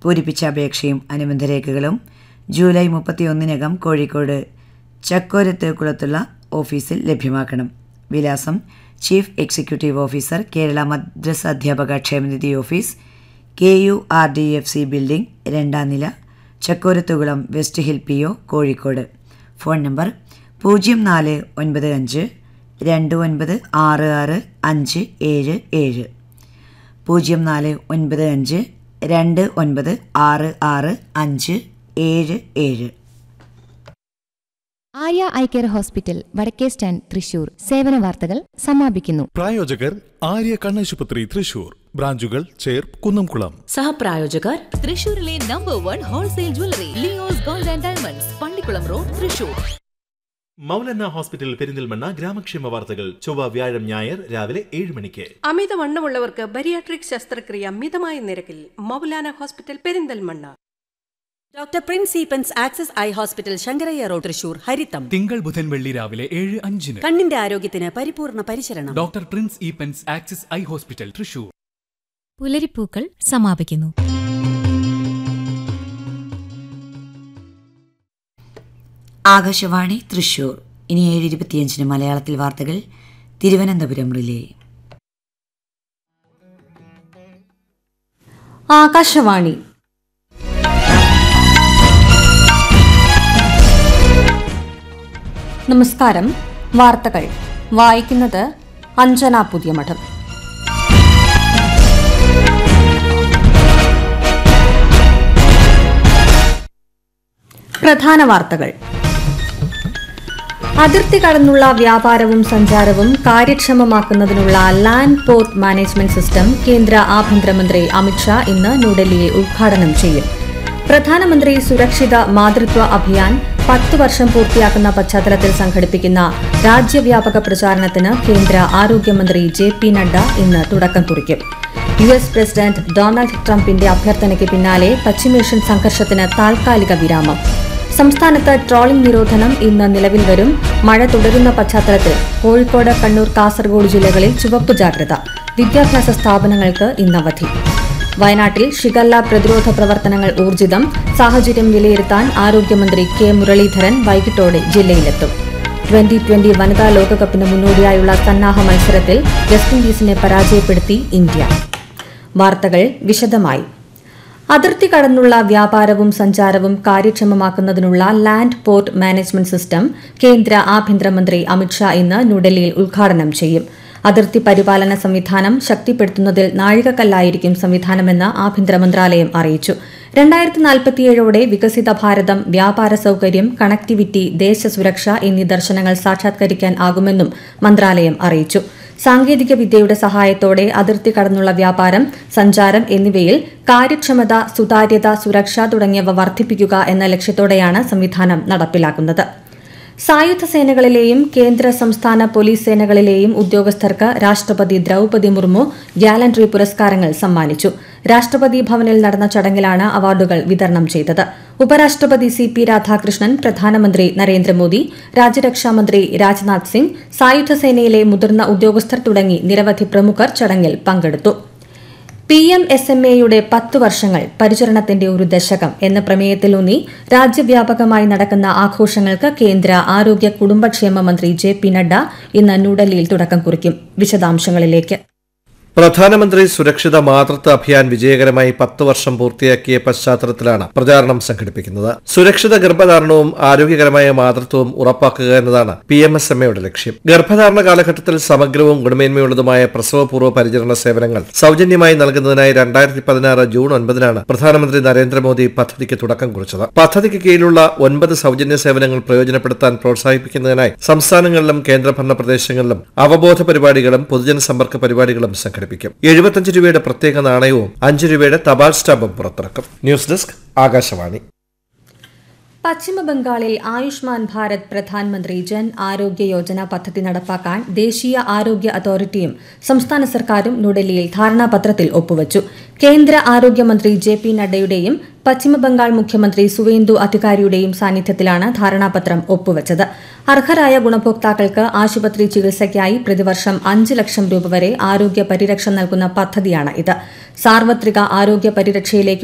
പൂരിപ്പിച്ച അപേക്ഷയും അനുബന്ധ രേഖകളും ജൂലൈ മുപ്പത്തിയൊന്നിനകം കോഴിക്കോട് ചക്കോരത്ത് കുളത്തുള്ള ഓഫീസിൽ ലഭ്യമാക്കണം വിലാസം ചീഫ് എക്സിക്യൂട്ടീവ് ഓഫീസർ കേരള മദ്രസ അധ്യാപക ക്ഷേമനിധി office K U R D F C building രണ്ടാം നില Chakkorathukulam west hill P O Kozhikode phone number പൂജ്യം നാല് ഒൻപത് അഞ്ച് രണ്ട് ഒൻപത് ആറ് ആറ് അഞ്ച് ഏഴ് ഏഴ് പൂജ്യം നാല് ഒൻപത് അഞ്ച് രണ്ട് ഒൻപത് ആറ് ആറ് അഞ്ച് ഏഴ് ഏഴ് ആര്യ ഐ കെയർ ഹോസ്പിറ്റൽ വടക്കേ സ്റ്റാൻഡ് തൃശൂർ സേവന വാർത്തകൾ സമാപിക്കുന്നു പ്രായോജകർ ആര്യ കണ്ണാശുപത്രി തൃശൂർ ബ്രാഞ്ചുകൾ ചേർപ്പ് കുന്നംകുളം സഹപ്രായോജകർ തൃശൂരിലെ number one wholesale jewellery Leo's gold and diamonds Pallikkulam road Thrissur Moulana hospital Perinthalmanna ഗ്രാമക്ഷേമ വാർത്തകൾ ചൊവ്വ വ്യാഴം ഞായർ രാവിലെ ഏഴ് മണിക്ക് അമിതവണ്ണമുള്ളവർക്ക് ബരിയാട്രിക് ശസ്ത്രക്രിയ മിതമായ നിരക്കിൽ Moulana hospital Perinthalmanna doctor Prince Eapen's access eye hospital Sankarayya road Thrissur ഹരിത്തം തിങ്കൾ ബുധൻ വെള്ളി രാവിലെ ഏഴ് അഞ്ചിന് കണ്ണിന്റെ ആരോഗ്യത്തിന് പരിപൂർണ പരിചരണം doctor Prince Eapen's axis eye hospital Thrissur പുലരിപ്പൂക്കൾ സമാപിക്കുന്നു ആകാശവാണി തൃശൂർ ഇനി ഏഴ് ഇരുപത്തിയഞ്ചിന് മലയാളത്തിൽ വാർത്തകൾ തിരുവനന്തപുരം റിലേ ആകാശവാണി നമസ്കാരം വാർത്തകൾ വായിക്കുന്നത് അഞ്ജന പുതിയമഠം പ്രധാന വാർത്തകൾ അതിർത്തി കടന്നുള്ള വ്യാപാരവും സഞ്ചാരവും കാര്യക്ഷമമാക്കുന്നതിനുള്ള ലാൻഡ് പോർട്ട് മാനേജ്മെന്റ് സിസ്റ്റം കേന്ദ്ര ആഭ്യന്തരമന്ത്രി അമിത്ഷാ ഇന്ന് ന്യൂഡൽഹിയിൽ ഉദ്ഘാടനം ചെയ്യും പ്രധാനമന്ത്രി സുരക്ഷിത മാതൃത്വ അഭിയാൻ പത്ത് വർഷം പൂർത്തിയാക്കുന്ന പശ്ചാത്തലത്തിൽ സംഘടിപ്പിക്കുന്ന രാജ്യവ്യാപക പ്രചാരണത്തിന് കേന്ദ്ര ആരോഗ്യമന്ത്രി ജെ പി നഡ്ഡ ഇന്ന് തുടക്കം കുറിക്കും യു എസ് പ്രസിഡന്റ് ഡൊണാൾഡ് ട്രംപിന്റെ അഭ്യർത്ഥനയ്ക്ക് പിന്നാലെ പശ്ചിമേഷ്യൻ സംഘർഷത്തിന് താൽക്കാലിക വിരാമം സംസ്ഥാനത്ത് ട്രോളിംഗ് നിരോധനം ഇന്ന് നിലവിൽ വരും മഴ തുടരുന്ന പശ്ചാത്തലത്തിൽ കോഴിക്കോട് കണ്ണൂർ കാസർഗോഡ് ജില്ലകളിൽ ചുവപ്പ് ജാഗ്രത വിദ്യാഭ്യാസ സ്ഥാപനങ്ങൾക്ക് ഇന്ന് അവധി വയനാട്ടിൽ ഷിഗല്ല പ്രതിരോധ പ്രവർത്തനങ്ങൾ ഊർജിതം സാഹചര്യം വിലയിരുത്താൻ ആരോഗ്യമന്ത്രി കെ മുരളീധരൻ വൈകിട്ടോടെ ജില്ലയിലെത്തും ട്വന്റി ട്വന്റി വനിതാ ലോകകപ്പിന് മുന്നോടിയായുള്ള സന്നാഹ മത്സരത്തിൽ വെസ്റ്റ് ഇൻഡീസിനെ പരാജയപ്പെടുത്തി ഇന്ത്യ വാർത്തകൾ വിശദമായി അതിർത്തി കടന്നുള്ള വ്യാപാരവും സഞ്ചാരവും കാര്യക്ഷമമാക്കുന്നതിനുള്ള ലാൻഡ് പോർട്ട് മാനേജ്മെന്റ് സിസ്റ്റം കേന്ദ്ര ആഭ്യന്തരമന്ത്രി അമിത്ഷാ ഇന്ന് ന്യൂഡൽഹിയിൽ ഉദ്ഘാടനം ചെയ്യും അതിർത്തി പരിപാലന സംവിധാനം ശക്തിപ്പെടുത്തുന്നതിൽ നാഴികക്കല്ലായിരിക്കും സംവിധാനമെന്ന് ആഭ്യന്തര മന്ത്രാലയം അറിയിച്ചു രണ്ടായിരത്തി നാൽപ്പത്തിയേഴോടെ വികസിത ഭാരതം വ്യാപാര സൌകര്യം കണക്ടിവിറ്റി ദേശസുരക്ഷ എന്നീ ദർശനങ്ങൾ സാക്ഷാത്കരിക്കാൻ ആകുമെന്നും മന്ത്രാലയം അറിയിച്ചു സാങ്കേതിക വിദ്യയുടെ സഹായത്തോടെ അതിർത്തി കടന്നുള്ള വ്യാപാരം സഞ്ചാരം എന്നിവയിൽ കാര്യക്ഷമത സുതാര്യത സുരക്ഷ തുടങ്ങിയവ വർദ്ധിപ്പിക്കുക എന്ന ലക്ഷ്യത്തോടെയാണ് സംവിധാനം നടപ്പിലാക്കുന്നത് സായുധ സേനകളിലെയും കേന്ദ്ര സംസ്ഥാന പോലീസ് സേനകളിലെയും ഉദ്യോഗസ്ഥർക്ക് രാഷ്ട്രപതി ദ്രൌപതി മുർമു ഗ്യാലൻട്രി പുരസ്കാരങ്ങൾ സമ്മാനിച്ചു രാഷ്ട്രപതി ഭവനിൽ നടന്ന ചടങ്ങിലാണ് അവാർഡുകൾ വിതരണം ചെയ്തത് ഉപരാഷ്ട്രപതി സി പി രാധാകൃഷ്ണൻ പ്രധാനമന്ത്രി നരേന്ദ്രമോദി രാജ്യരക്ഷാമന്ത്രി രാജ്നാഥ് സിംഗ് സായുധ സേനയിലെ മുതിർന്ന ഉദ്യോഗസ്ഥർ തുടങ്ങി നിരവധി പ്രമുഖർ ചടങ്ങിൽ പങ്കെടുത്തു പി എം എസ് എം എയുടെ പത്ത് വർഷങ്ങൾ പരിചരണത്തിന്റെ ഒരു ദശകം എന്ന പ്രമേയത്തിലൂന്നി രാജ്യവ്യാപകമായി നടക്കുന്ന ആഘോഷങ്ങൾക്ക് കേന്ദ്ര ആരോഗ്യ കുടുംബക്ഷേമ മന്ത്രി ജെ പി നഡ്ഡ ഇന്ന് ന്യൂഡൽഹിയിൽ തുടക്കം കുറിക്കും വിശദാംശങ്ങളിലേക്ക് പ്രധാനമന്ത്രി സുരക്ഷിത മാതൃത്വ അഭിയാൻ വിജയകരമായി പത്ത് വർഷം പൂർത്തിയാക്കിയ പശ്ചാത്തലത്തിലാണ് പ്രചാരണം സംഘടിപ്പിക്കുന്നത് സുരക്ഷിത ഗർഭധാരണവും ആരോഗ്യകരമായ മാതൃത്വവും ഉറപ്പാക്കുക എന്നതാണ് പി എം എസ് എം എയുടെ ലക്ഷ്യം ഗർഭധാരണ കാലഘട്ടത്തിൽ സമഗ്രവും ഗുണമേന്മയുള്ളതുമായ പ്രസവപൂർവ്വ പരിചരണ സേവനങ്ങൾ സൗജന്യമായി നൽകുന്നതിനായി രണ്ടായിരത്തി പതിനാറ് ജൂൺ ഒൻപതിനാണ് പ്രധാനമന്ത്രി നരേന്ദ്രമോദി പദ്ധതിക്ക് തുടക്കം കുറിച്ചത് പദ്ധതിക്ക് കീഴിലുള്ള ഒൻപത് സൗജന്യ സേവനങ്ങൾ പ്രയോജനപ്പെടുത്താൻ പ്രോത്സാഹിപ്പിക്കുന്നതിനായി സംസ്ഥാനങ്ങളിലും കേന്ദ്രഭരണ പ്രദേശങ്ങളിലും അവബോധ പരിപാടികളും പൊതുജന സമ്പർക്ക പരിപാടികളും സംഘടിപ്പിക്കും എഴുപത്തഞ്ച് രൂപയുടെ പ്രത്യേക നാണയവും അഞ്ച് രൂപയുടെ തപാൽ സ്റ്റാമ്പും പുറത്തിറക്കും ന്യൂസ് ഡെസ്ക് ആകാശവാണി പശ്ചിമബംഗാളിൽ ആയുഷ്മാൻ ഭാരത് പ്രധാനമന്ത്രി ജൻ ആരോഗ്യ യോജന പദ്ധതി നടപ്പാക്കാൻ ദേശീയ ആരോഗ്യ അതോറിറ്റിയും സംസ്ഥാന സർക്കാരും ന്യൂഡൽഹിയിൽ ധാരണാപത്രത്തിൽ ഒപ്പുവച്ചു കേന്ദ്ര ആരോഗ്യമന്ത്രി ജെ പി നഡ്ഡയുടെയും പശ്ചിമബംഗാൾ മുഖ്യമന്ത്രി സുവേന്ദു അധികാരിയുടെയും സാന്നിധ്യത്തിലാണ് ധാരണാപത്രം ഒപ്പുവച്ചത് അർഹരായ ഗുണഭോക്താക്കൾക്ക് ആശുപത്രി ചികിത്സയ്ക്കായി പ്രതിവർഷം അഞ്ച് ലക്ഷം രൂപ വരെ ആരോഗ്യ പരിരക്ഷ നൽകുന്ന പദ്ധതിയാണ് ഇത് സാർവത്രിക ആരോഗ്യ പരിരക്ഷയിലേക്ക്